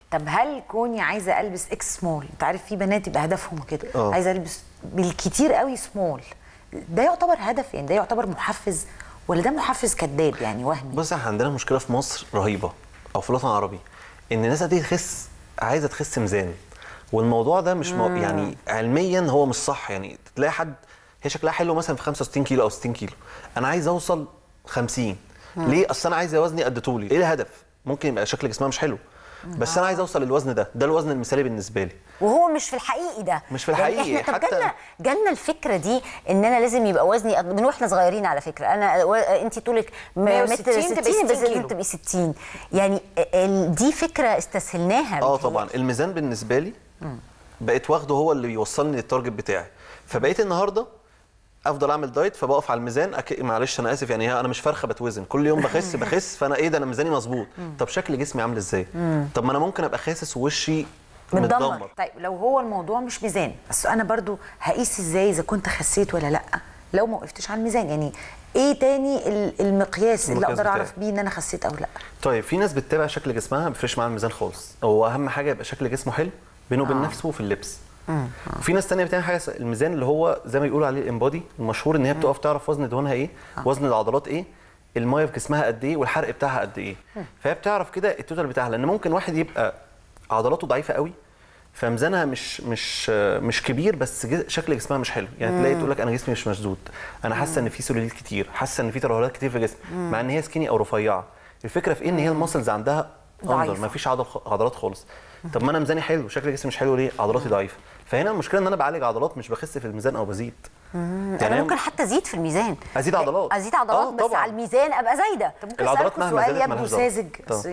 طب هل كوني عايزه البس اكس سمول انت عارف في بنات يبقى هدفهم كده آه. عايزه البس بالكتير قوي سمول ده يعتبر هدف يعني ده يعتبر محفز ولا ده محفز كذاب يعني وهمي بص احنا عندنا مشكله في مصر رهيبه او في الوطن العربي ان الناس دي تخس عايزه تخس ميزان والموضوع ده مش مو يعني علميا هو مش صح يعني تلاقي حد هي شكلها حلو مثلا في 65 كيلو او 60 كيلو انا عايز اوصل 50 ليه اصل انا عايز وزني قد طولي ايه الهدف ممكن يبقى شكل جسمها مش حلو بس انا عايز اوصل للوزن ده ده الوزن المثالي بالنسبه لي وهو مش في الحقيقي ده مش في الحقيقي، يعني احنا طب حتى- جالنا جالنا الفكره دي ان انا لازم يبقى وزني أط- من واحنا صغيرين على فكره انا و... انت طولك م- 160 متر تبقي 60 بس 60 لازم كيلو. تبقي 60 يعني ال... دي فكره استسهلناها اه بتهيألي. طبعا الميزان بالنسبه لي بقيت واخده هو اللي بيوصلني للتارجت بتاعي فبقيت النهارده افضل اعمل دايت فبقف على الميزان أك... معلش انا اسف يعني انا مش فرخه بتوزن كل يوم بخس بخس فانا ايه ده انا ميزاني مظبوط طب شكل جسمي عامل ازاي طب ما انا ممكن ابقى خاسس ووشي متدمر. متدمر طيب لو هو الموضوع مش ميزان بس انا برضو هقيس ازاي اذا كنت خسيت ولا لا لو ما وقفتش على الميزان يعني ايه تاني ال- المقياس اللي المقياس اقدر اعرف بتاعي. بيه ان انا خسيت او لا طيب في ناس بتتابع شكل جسمها ما بيفرقش معاها الميزان خالص هو اهم حاجه يبقى شكل جسمه حلو بينه وبين نفسه في اللبس في ناس تانية بتعمل حاجه الميزان اللي هو زي ما بيقولوا عليه الانبادي المشهور ان هي بتقف تعرف وزن دهونها ايه وزن العضلات ايه الميه في جسمها قد ايه والحرق بتاعها قد ايه فهي بتعرف كده التوتال بتاعها لان ممكن واحد يبقى عضلاته ضعيفه قوي فميزانها مش مش مش كبير بس ج- شكل جسمها مش حلو يعني تلاقي تقول لك انا جسمي مش مشدود انا حاسه ان في سلوليت كتير حاسه ان في ترهلات كتير في جسمي مع ان هي سكيني او رفيعه الفكره في ايه ان هي المسلز عندها ضعيفة. انظر ما فيش عضل عضلات خالص طب ما انا ميزاني حلو شكل جسمي مش حلو ليه عضلاتي ضعيفه فهنا المشكله ان انا بعالج عضلات مش بخس في الميزان او بزيد انا هي- ممكن حتى ازيد في الميزان أزيد عضلات. ازيد عضلات آه، بس طبعاً. على الميزان ابقى زايده طب ممكن العضلات اسالكم مهما سؤال زادت يبدو مالهاش دعوة. ساذج طبعا.